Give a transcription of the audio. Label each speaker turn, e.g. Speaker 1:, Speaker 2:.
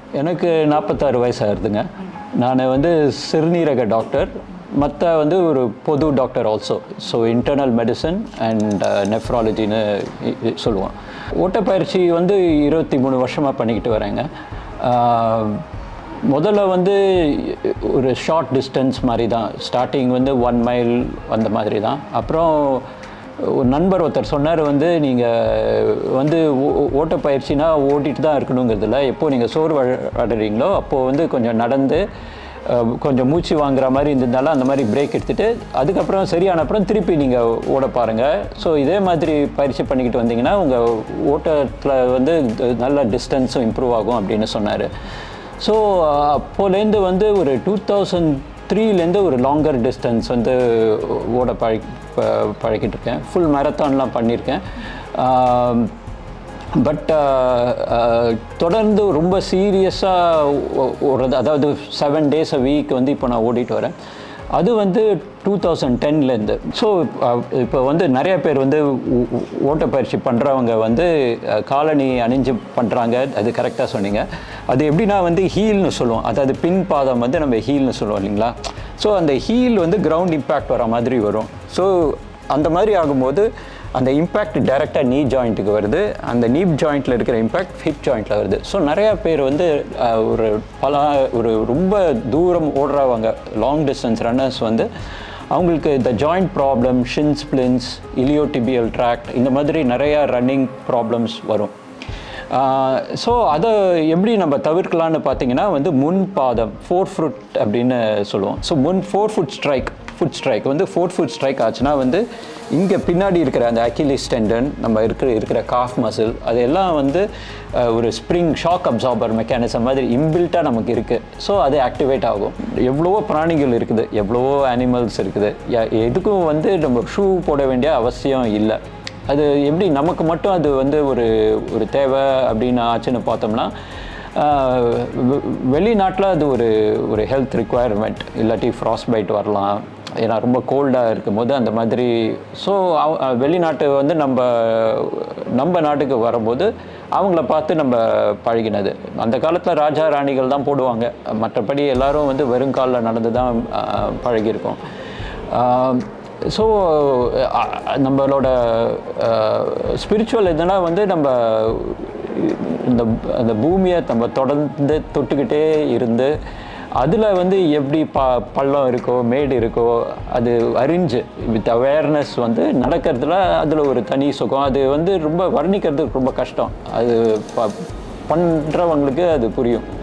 Speaker 1: எனக்கு நாற்பத்தாறு வயசு ஆகுதுங்க நான் வந்து சிறுநீரக டாக்டர் மற்ற வந்து ஒரு பொது doctor also so internal medicine and நெஃப்ராலஜின்னு சொல்லுவோம் ஓட்டப்பயிற்சி வந்து இருபத்தி மூணு வருஷமாக பண்ணிக்கிட்டு வரேங்க ஆஹ், முதல்ல வந்து ஒரு ஷார்ட் டிஸ்டன்ஸ் மாதிரி தான் ஸ்டார்டிங் வந்து ஒன் மைல் அந்த மாதிரி தான் அப்புறம் ஒரு நண்பர் ஒருத்தர் சொன்னார் வந்து நீங்கள் வந்து ஓ- ஓ- ஓட்டப்பயிற்சினா ஓட்டிட்டு தான் இருக்கணுங்கிறதுல எப்போ நீங்கள் சோறு அடைறீங்களோ அப்போது வந்து கொஞ்சம் நடந்து அஹ், கொஞ்சம் மூச்சு வாங்குற மாதிரி இருந்ததுனால அந்த மாதிரி பிரேக் எடுத்துகிட்டு அதுக்கப்புறம் சரியான அப்புறம் திருப்பி நீங்கள் ஓட பாருங்கள் ஸோ இதே மாதிரி பயிற்சி பண்ணிக்கிட்டு வந்தீங்கன்னா உங்கள் ஓட்டத்தில் வந்து நல்ல டிஸ்டன்ஸும் இம்ப்ரூவ் ஆகும் அப்படின்னு சொன்னார் ஸோ அப்போலேருந்து வந்து ஒரு டூ தௌசண்ட் த்ரீலேருந்து ஒரு லாங்கர் டிஸ்டன்ஸ் வந்து ஓட பழ ப- பழகிட்டு இருக்கேன் ஃபுல் மேரத்தான்லாம் பண்ணியிருக்கேன் பட் தொடர்ந்து ரொம்ப சீரியஸாக ஒரு அதாவது செவன் டேஸ் அ வீக் வந்து இப்போ நான் ஓடிட்டு வரேன் அது வந்து டூ தௌசண்ட் டென்லேருந்து ஸோ இப்போ வந்து நிறைய பேர் வந்து ஓ- ஓ- ஓட்டப்பயிற்சி பண்ணுறவங்க வந்து அஹ், காலணி அணிஞ்சு பண்ணுறாங்க அது கரெக்டாக சொன்னீங்க அது எப்படின்னா வந்து ஹீல்னு சொல்லுவோம் அதாவது பின் பாதம் வந்து நம்ம ஹீல்னு சொல்லுவோம் இல்லைங்களா ஸோ அந்த ஹீல் வந்து கிரவுண்ட் இம்பேக்ட் வர மாதிரி வரும் ஸோ அந்த மாதிரி ஆகும்போது அந்த இம்பேக்ட் டைரெக்டாக நீ ஜாயிண்ட்டுக்கு வருது அந்த நீப் ஜாயிண்ட்டில் இருக்கிற இம்பேக்ட் ஹிப் ஜாயிண்ட்டில் வருது ஸோ நிறையா பேர் வந்து அஹ், ஒரு பல ஒரு ரொம்ப தூரம் ஓடுறவங்க லாங் டிஸ்டன்ஸ் ரன்னர்ஸ் வந்து அவங்களுக்கு இந்த joint problem shin splints iliotibial tract இந்த மாதிரி நிறையா ரன்னிங் ப்ராப்ளம்ஸ் வரும் ஸோ அதை எப்படி நம்ம தவிர்க்கலாம்னு பார்த்தீங்கன்னா வந்து முன் பாதம் ஃபோர் ஃபுட் அப்படின்னு சொல்லுவோம் ஸோ முன் forefoot strike foot strike வந்து ஃபோர் ஃபுட் ஸ்ட்ரைக் ஆச்சுன்னா வந்து இங்கே பின்னாடி இருக்கிற அந்த அக்கிலிஸ் டெண்டன் நம்ம இருக்கிற இருக்கிற காஃப் மசில் அதெல்லாம் வந்து அஹ், ஒரு ஸ்ப்ரிங் ஷாக் அப்சார்பர் மெக்கானிசம் மாதிரி இன்பில்ட்டாக நமக்கு இருக்குது ஸோ அது ஆக்டிவேட் ஆகும் எவ்வளவோ பிராணிகள் இருக்குது எவ்வளவோ அனிமல்ஸ் இருக்குது ய- எதுக்கும் வந்து நம்ம ஷூ போட வேண்டிய அவசியம் இல்லை அது எப்படி நமக்கு மட்டும் அது வந்து ஒரு ஒரு தேவை அப்படின்னு ஆச்சுன்னு பார்த்தோம்னா வெளிநாட்டில் அது ஒரு ஒரு ஹெல்த் ரிக்குவயர்மெண்ட் இல்லாட்டி ஃப்ராஸ்ட் பைட் வரலாம் ஏன்னா ரொம்ப கோல்டாக இருக்கும் போது அந்த மாதிரி ஸோ வெளிநாட்டு வந்து நம்ம நம்ம நாட்டுக்கு வரும்போது அவங்கள பார்த்து நம்ம பழகினது அந்த காலத்தில் ராஜா ராணிகள் தான் போடுவாங்க மற்றபடி எல்லாரும் வந்து வெறுங்காலில் நடந்து தான் அஹ், பழகியிருக்கோம் ஸோ நம்மளோட ஸ்பிரிச்சுவல் எதுனா வந்து நம்ம இந்த அந்த பூமியை நம்ம தொடர்ந்து தொட்டுக்கிட்டே இருந்து அதில் வந்து எப்படி ப பள்ளம் இருக்கோ மேடு இருக்கோ அது அறிஞ்சு வித் அவேர்னஸ் வந்து நடக்கிறதுல அதில் ஒரு தனி சுகம் அது வந்து ரொம்ப வர்ணிக்கிறது ரொம்ப கஷ்டம் அது ப பண்ணுறவங்களுக்கு அது புரியும்